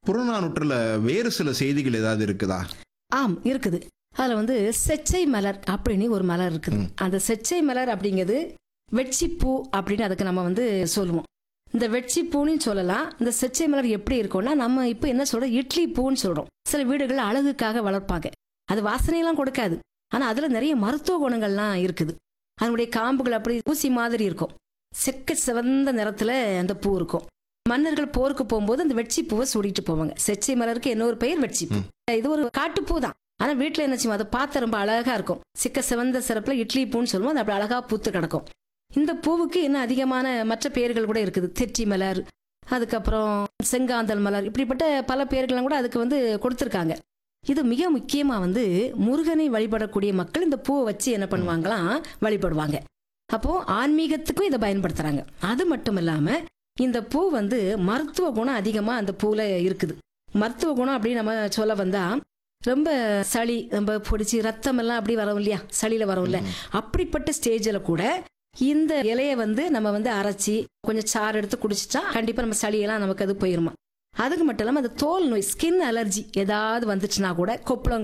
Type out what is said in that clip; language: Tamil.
புறநானூற்றுல வேறு சில செய்திகள் ஏதாவது இருக்குதா ஆம் இருக்குது அதுல வந்து செச்சை மலர் அப்படின்னு ஒரு மலர் இருக்குது அந்த செச்சை மலர் அப்படிங்கிறது வெட்சிப்பூ அப்படின்னு அதுக்கு நம்ம வந்து சொல்லுவோம் இந்த வெட்சி பூன்னு சொல்லலாம் இந்த செச்சை மலர் எப்படி இருக்கும்னா நம்ம இப்போ என்ன சொல்றோம் இட்லி பூன்னு சொல்றோம் சில வீடுகள் அழகுக்காக வளர்ப்பாங்க அது வாசனையெல்லாம் கொடுக்காது ஆனா அதுல நிறைய மருத்துவ குணங்கள்லாம் இருக்குது அதனுடைய காம்புகள் அப்படி ஊசி மாதிரி இருக்கும் செக்க சிவந்த நிறத்துல அந்த பூ இருக்கும் மன்னர்கள் போருக்கு போகும்போது அந்த வெட்சி பூவை சூடிட்டு போவாங்க செச்சை மலருக்கு இன்னொரு பெயர் வெட்சி பூ இது ஒரு காட்டுப்பூ தான் ஆனா வீட்டுல என்ன செய்வோம் அதை பார்த்த ரொம்ப அழகா இருக்கும் சிக்க சிவந்த சிறப்புல இட்லி பூன்னு சொல்லுவோம் அது அப்படி அழகா பூத்து கிடக்கும் இந்த பூவுக்கு இன்னும் அதிகமான மற்ற பெயர்கள் கூட இருக்குது தெற்றி மலர் அதுக்கப்புறம் செங்காந்தல் மலர் இப்படிப்பட்ட பல பெயர்கள்லாம் கூட அதுக்கு வந்து கொடுத்துருக்காங்க இது மிக முக்கியமா வந்து முருகனை வழிபடக்கூடிய மக்கள் இந்த பூவை வச்சு என்ன பண்ணுவாங்களாம் வழிபடுவாங்க அப்போ ஆன்மீகத்துக்கும் இதை பயன்படுத்துறாங்க அது மட்டும் இல்லாம இந்த பூ வந்து மருத்துவ குணம் அதிகமா அந்த பூல இருக்குது மருத்துவ குணம் அப்படின்னு நம்ம சொல்ல வந்தா ரொம்ப சளி ரொம்ப பிடிச்சி ரத்தம் எல்லாம் அப்படி வரும் இல்லையா சளியில வரும்ல அப்படிப்பட்ட ஸ்டேஜில் கூட இந்த இலைய வந்து நம்ம வந்து அரைச்சி கொஞ்சம் சாறு எடுத்து குடிச்சிட்டா கண்டிப்பா நம்ம சளியெல்லாம் நமக்கு அது போயிருமா அதுக்கு மட்டும் இல்லாமல் அந்த தோல் நோய் ஸ்கின் அலர்ஜி ஏதாவது வந்துச்சுன்னா கூட கொப்பளம்